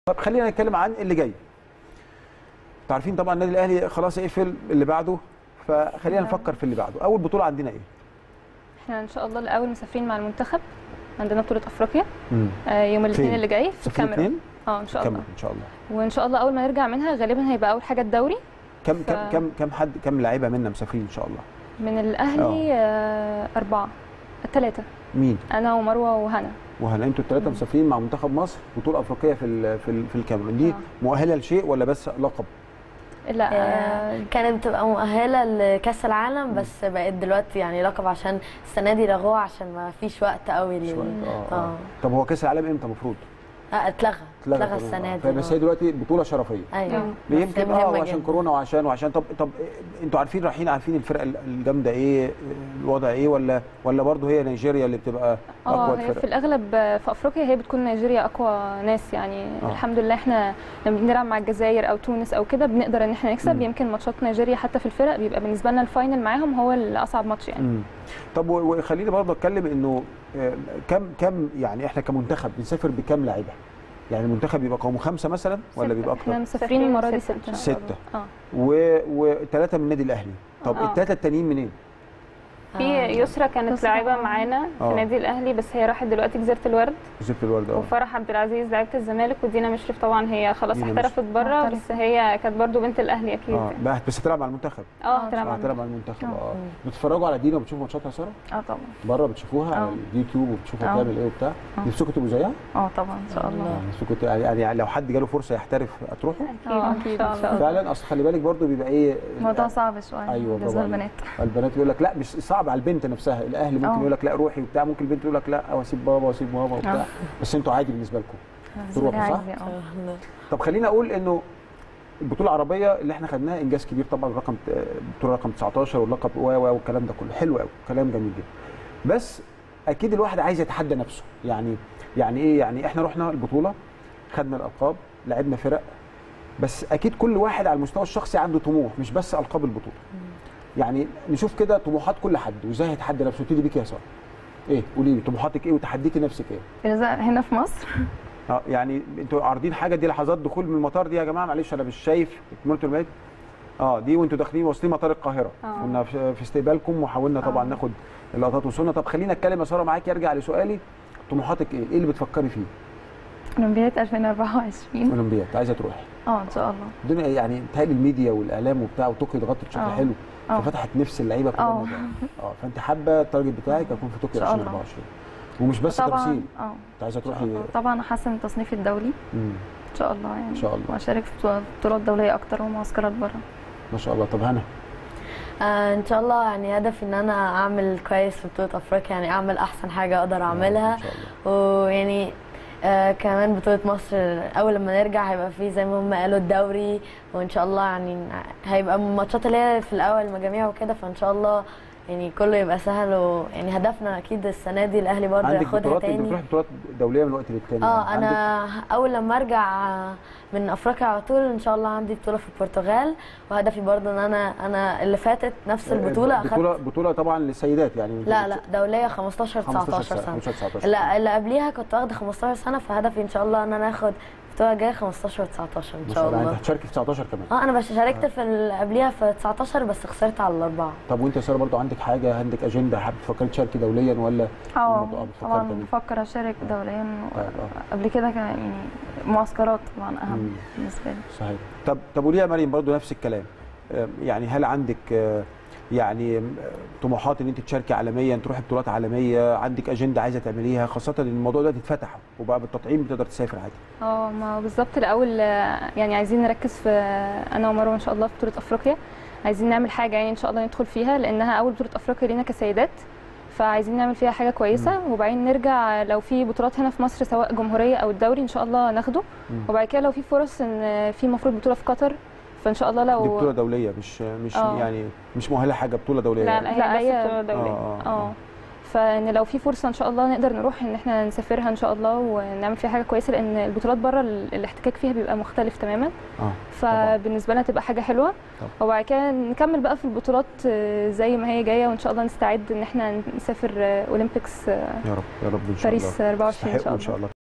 طب خلينا نتكلم عن اللي جاي انتوا عارفين طبعا النادي الاهلي خلاص يقفل اللي بعده فخلينا نفكر في اللي بعده اول بطوله عندنا ايه احنا ان شاء الله الاول مسافرين مع المنتخب عندنا بطوله افريقيا امم آه، يوم الاثنين فين؟ اللي جاي في صفر الكاميرون اثنين اه ان شاء الله كمل ان شاء الله وان شاء الله اول ما نرجع منها غالبا هيبقى اول حاجه الدوري كم ف- كم كم كم حد كم لعيبه منا مسافرين ان شاء الله من الاهلي آه، اربعه ثلاثه مين انا ومروه وهنا وهلا انتوا الثلاثه مم. مسافرين مع منتخب مصر بطوله افريقيه في ال- في ال- في الكاميرون دي آه. مؤهله لشيء ولا بس لقب لا آه، آه، كانت بتبقى مؤهله لكاس العالم بس بقت دلوقتي يعني لقب عشان السنه دي لغوها عشان ما فيش وقت قوي لل... شويه اه اه اه طب هو كاس العالم امتى المفروض آه، اتلغى اتلغى كمان. السنه آه. دي بس هي آه. دلوقتي بطوله شرفيه ايوه مم. بس هي يمكن اه مهمة وعشان جداً. كورونا وعشان وعشان طب طب إيه- انتوا عارفين رايحين عارفين الفرق ال- الجامده ايه الوضع ايه ولا ولا برضه هي نيجيريا اللي بتبقى اه اقوى هي في الفرق الاغلب آه، في افريقيا هي بتكون نيجيريا اقوى ناس يعني آه. آه. الحمد لله احنا لما بنلعب مع الجزائر او تونس او كده بنقدر ان احنا نكسب مم. يمكن ماتشات نيجيريا حتى في الفرق بيبقى بالنسبه لنا الفاينل معاهم هو الاصعب ماتش يعني مم. طب و- وخليني برضه اتكلم انه آه، كم كم يعني احنا كمنتخب بنسافر بكام لعيبه؟ يعني المنتخب بيبقى قومه خمسه مثلا ولا ستة. بيبقى احنا اكتر؟ مسافرين المره دي ستة سته إن شاء سته اه وثلاثه من النادي الاهلي طب آه. الثلاثه التانيين منين؟ في آه. يسرا كانت يسرا. لاعبه معانا آه. في نادي الاهلي بس هي راحت دلوقتي جزيره الورد زبت الورد اه وفرح عبد العزيز لعيبه الزمالك ودينا مشرف طبعا هي خلاص دينا احترفت بره محترفة. بس هي كانت برضو بنت الاهلي اكيد اه بقى- بس هتلعب مع المنتخب اه آه، اه هتلعب معانا. هتلعب مع المنتخب آه. اه بتتفرجوا على دينا وبتشوفوا ماتشاتها يا ساره؟ اه طبعا بره بتشوفوها على آه. اليوتيوب وبتشوفوا آه. بتعمل ايه وبتاع آه. نفسكم تبقوا زيها؟ اه طبعا ان شاء الله يعني نفسكم ت- يعني يعني لو حد جاله فرصه يحترف هتروحوا؟ اه اكيد ان شاء الله فعلا اصل خلي بالك برضو بيبقى ايه الموضوع صعب شويه أيوة، بالنسبه برافو للبنات البنات يقول لك لا مش صعب على البنت نفسها الاهل ممكن آه. يقول لك لا روحي وبتاع ممكن البنت تقول لك لا واسيب بابا واسيب ماما وبتاع آه. بس انتوا عادي بالنسبه لكم بالنسبة تروحوا، لي صح؟ عادي، اه آه. طب خلينا اقول انه البطوله العربيه اللي احنا خدناها انجاز كبير طبعا رقم البطوله رقم 19 واللقب و و والكلام ده كله حلو قوي كلام جميل جدا بس اكيد الواحد عايز يتحدى نفسه يعني يعني ايه يعني احنا رحنا البطوله خدنا الالقاب لعبنا فرق بس اكيد كل واحد على المستوى الشخصي عنده طموح مش بس القاب البطوله يعني نشوف كده طموحات كل حد وازاي هيتحدى نفسه ابتدي بيك يا ساره ايه قولي لي طموحاتك ايه وتحديكي نفسك ايه بالنسبة هنا في مصر اه يعني انتوا عارضين حاجه دي لحظات دخول من المطار دي يا جماعه معلش انا مش شايف اكملتوا الميت اه دي وانتوا داخلين واصلين مطار القاهره آه. كنا في في استقبالكم وحاولنا طبعا آه. ناخد اللقطات وصلنا طب خلينا اتكلم يا ساره معاك يرجع لسؤالي طموحاتك ايه؟ ايه اللي بتفكري فيه؟ اولمبياد 2024 اولمبياد عايزه تروحي اه ان شاء الله الدنيا يعني بتهيألي الميديا والاعلام وبتاع وطوكيو اتغطت بشكل آه. حلو آه. ففتحت نفس اللعيبه كلها آه. الموضوع. اه فانت حابه التارجت بتاعك يكون في طوكيو إن شاء الله. 2024 ومش بس طبعا تمثيل اه انت عايزه تروحي طبعا احسن التصنيف الدولي مم. ان شاء الله يعني إن شاء الله. واشارك في بطو- بطولات دوليه اكتر ومعسكرات بره ما شاء الله طب هنا آه ان شاء الله يعني هدفي ان انا اعمل كويس في بطوله افريقيا يعني اعمل احسن حاجه اقدر اعملها ان شاء الله ويعني آه كمان بطولة مصر أول لما نرجع هيبقى فيه زي ما هم قالوا الدوري وإن شاء الله يعني هيبقى ماتشات اللي هي في الأول مجاميع وكده فإن شاء الله يعني كله يبقى سهل ويعني هدفنا أكيد السنة دي الأهلي برضه عندك ياخدها بطولات انت تاني بتروحي بطولات دوليه من وقت للتاني اه يعني. عندك انا اول لما ارجع من افريقيا على طول ان شاء الله عندي بطوله في البرتغال وهدفي برضه ان انا انا اللي فاتت نفس البطوله بطوله اخدت بطوله طبعا للسيدات يعني لا لا دوليه 15 15 19 سنه سنه 15 19 لا اللي قبليها كنت واخده 15 سنه فهدفي ان شاء الله ان انا اخد البطوله الجايه 15 و19 ان ما شاء انت الله هتشاركي في 19 كمان اه انا بس شاركت في اللي قبليها في 19 بس خسرت على الاربعه طب وانت يا ساره برضو عندك حاجه عندك اجنده حابه تفكري تشاركي دوليا ولا اه الموضوع بتفكري طبعا تعملي؟ بفكر اشارك دوليا طيب، آه. قبل كده كان يعني معسكرات طبعا مم. اهم بالنسبه لي صحيح طب طب قولي يا مريم برضو نفس الكلام آه، يعني هل عندك آه، يعني آه، طموحات ان انت تشاركي عالميا تروحي بطولات عالميه عندك اجنده عايزه تعمليها خاصه ان الموضوع ده اتفتح وبقى بالتطعيم بتقدر تسافر عادي اه ما بالظبط الاول آه، يعني عايزين نركز في آه، انا ومروه ان شاء الله في بطوله افريقيا عايزين نعمل حاجه يعني ان شاء الله ندخل فيها لانها اول بطوله افريقيا لينا كسيدات فعايزين نعمل فيها حاجه كويسه وبعدين نرجع لو في بطولات هنا في مصر سواء جمهوريه او الدوري ان شاء الله ناخده مم. وبعد كده لو في فرص ان في المفروض بطوله في قطر فان شاء الله لو دي بطوله دوليه مش مش آه. يعني مش مؤهله حاجه بطوله دوليه لا يعني. لا لا، هي بس هي- بطوله دوليه اه اه فان لو في فرصه ان شاء الله نقدر نروح ان احنا نسافرها ان شاء الله ونعمل فيها حاجه كويسه لان البطولات بره ال- الاحتكاك فيها بيبقى مختلف تماما اه فبالنسبه لنا تبقى حاجه حلوه طبعا. وبعد كده نكمل بقى في البطولات آه، زي ما هي جايه وان شاء الله نستعد ان احنا نسافر آه، اولمبيكس آه، يا رب يا رب ان شاء الله باريس 24 ان تستحقوا شاء ان شاء الله الله